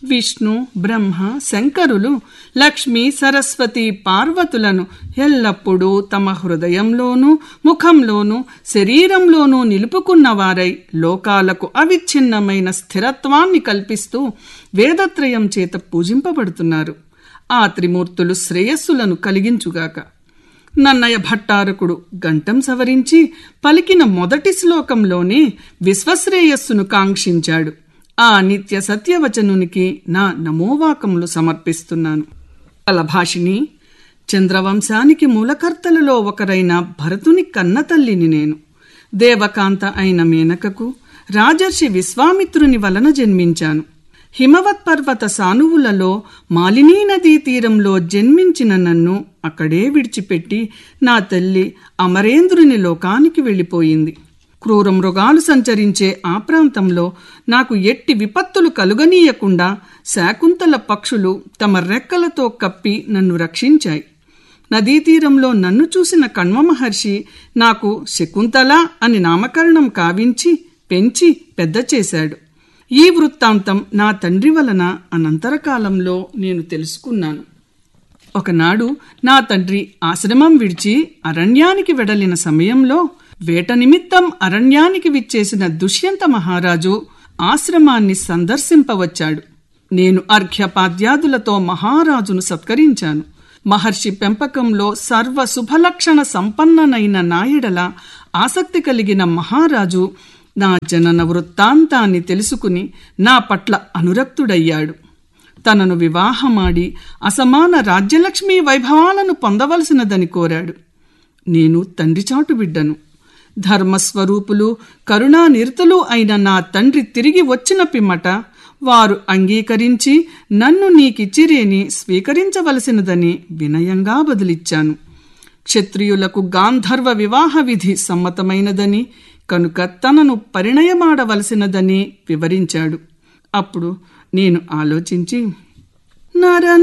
విష్ణు బ్రహ్మ శంకరులు లక్ష్మి సరస్వతి పార్వతులను ఎల్లప్పుడూ తమ హృదయంలోనూ ముఖంలోనూ శరీరంలోనూ నిలుపుకున్నవారై లోకాలకు అవిచ్ఛిన్నమైన స్థిరత్వాన్ని కల్పిస్తూ వేదత్రయం చేత పూజింపబడుతున్నారు ఆ త్రిమూర్తులు శ్రేయస్సులను కలిగించుగాక నన్నయ భట్టారకుడు గంటం సవరించి పలికిన మొదటి శ్లోకంలోనే విశ్వశ్రేయస్సును కాంక్షించాడు ఆ నిత్య సత్యవచనునికి నా నమోవాకములు సమర్పిస్తున్నాను కలభాషిని చంద్రవంశానికి మూలకర్తలలో ఒకరైన భరతుని కన్నతల్లిని నేను దేవకాంత అయిన మేనకకు రాజర్షి విశ్వామిత్రుని వలన జన్మించాను హిమవత్ పర్వత సానువులలో మాలినీ నదీ తీరంలో జన్మించిన నన్ను అక్కడే విడిచిపెట్టి నా తల్లి అమరేంద్రుని లోకానికి వెళ్ళిపోయింది క్రూర మృగాలు సంచరించే ఆ ప్రాంతంలో నాకు ఎట్టి విపత్తులు కలుగనీయకుండా శాకుంతల పక్షులు తమ రెక్కలతో కప్పి నన్ను రక్షించాయి నదీ తీరంలో నన్ను చూసిన కణ్వ మహర్షి నాకు శకుంతల అని నామకరణం కావించి పెంచి పెద్ద చేశాడు ఈ వృత్తాంతం నా తండ్రి వలన అనంతరకాలంలో నేను తెలుసుకున్నాను ఒకనాడు నా తండ్రి ఆశ్రమం విడిచి అరణ్యానికి వెడలిన సమయంలో వేట నిమిత్తం అరణ్యానికి విచ్చేసిన దుష్యంత మహారాజు ఆశ్రమాన్ని సందర్శింపవచ్చాడు నేను అర్ఘ్యపాద్యాదులతో మహారాజును సత్కరించాను మహర్షి పెంపకంలో సర్వ శుభలక్షణ సంపన్ననైన నాయడల ఆసక్తి కలిగిన మహారాజు నా జనన వృత్తాంతాన్ని తెలుసుకుని నా పట్ల అనురక్తుడయ్యాడు తనను వివాహమాడి అసమాన రాజ్యలక్ష్మి వైభవాలను పొందవలసినదని కోరాడు నేను తండ్రి చాటు బిడ్డను ధర్మస్వరూపులు కరుణానిరతులు అయిన నా తండ్రి తిరిగి వచ్చిన పిమ్మట వారు అంగీకరించి నన్ను నీకిచ్చిరేని స్వీకరించవలసినదని వినయంగా బదులిచ్చాను క్షత్రియులకు గాంధర్వ వివాహ విధి సమ్మతమైనదని కనుక తనను పరిణయమాడవలసినదని వివరించాడు అప్పుడు నేను ఆలోచించి నారా